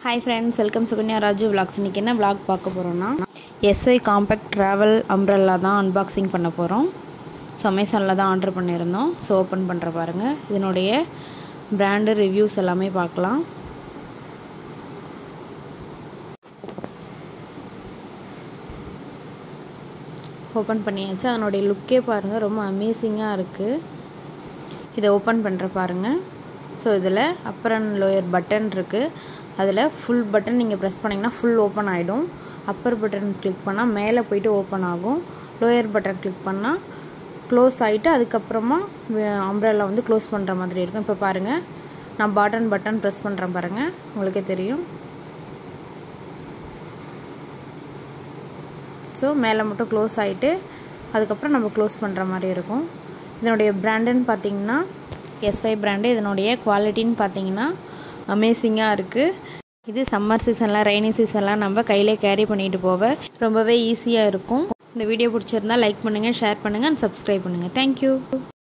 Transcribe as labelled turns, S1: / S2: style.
S1: hi friends welcome Sukanya Raju vlogs இன்றைக்கி என்ன vlog பார்க்க போகிறோன்னா எஸ்ஒய் காம்பேக்ட் ட்ராவல் அம்ப்ரெல்லா தான் அன்பாக்சிங் பண்ண போகிறோம் ஸோ அமேசானில் தான் ஆர்டர் பண்ணியிருந்தோம் ஸோ ஓப்பன் பண்ணுற பாருங்கள் இதனுடைய பிராண்டு ரிவ்யூஸ் எல்லாமே பார்க்கலாம் ஓப்பன் பண்ணியாச்சு அதனுடைய லுக்கே பாருங்கள் ரொம்ப அமேசிங்காக இருக்குது இதை ஓப்பன் பண்ணுற பாருங்கள் ஸோ இதில் அப்பர் அண்ட் லோயர் பட்டன் இருக்குது அதில் ஃபுல் பட்டன் நீங்கள் ப்ரெஸ் பண்ணிங்கன்னா ஃபுல் ஓப்பன் ஆகிடும் அப்பர் பட்டன் கிளிக் பண்ணால் மேலே போயிட்டு ஓப்பன் ஆகும் லோயர் பட்டன் கிளிக் பண்ணால் க்ளோஸ் ஆகிட்டு அதுக்கப்புறமா அம்ப்ரெல்லா வந்து க்ளோஸ் பண்ணுற மாதிரி இருக்கும் இப்போ பாருங்கள் நான் பாட்டன் பட்டன் ப்ரெஸ் பண்ணுறேன் பாருங்கள் உங்களுக்கே தெரியும் ஸோ மேலே மட்டும் க்ளோஸ் ஆகிட்டு அதுக்கப்புறம் நம்ம க்ளோஸ் பண்ணுற மாதிரி இருக்கும் இதனுடைய பிராண்டுன்னு பார்த்தீங்கன்னா எஸ்ஒய் பிராண்டு இதனுடைய குவாலிட்டின்னு பார்த்தீங்கன்னா அமேசிங்காக இருக்குது இது சம்மர் சீசன்லாம் ரெய்னி சீசன்லாம் நம்ம கையிலே கேரி பண்ணிட்டு போக ரொம்பவே ஈஸியாக இருக்கும் இந்த வீடியோ பிடிச்சிருந்தா லைக் பண்ணுங்கள் ஷேர் பண்ணுங்கள் அண்ட் சப்ஸ்கிரைப் பண்ணுங்கள் தேங்க்யூ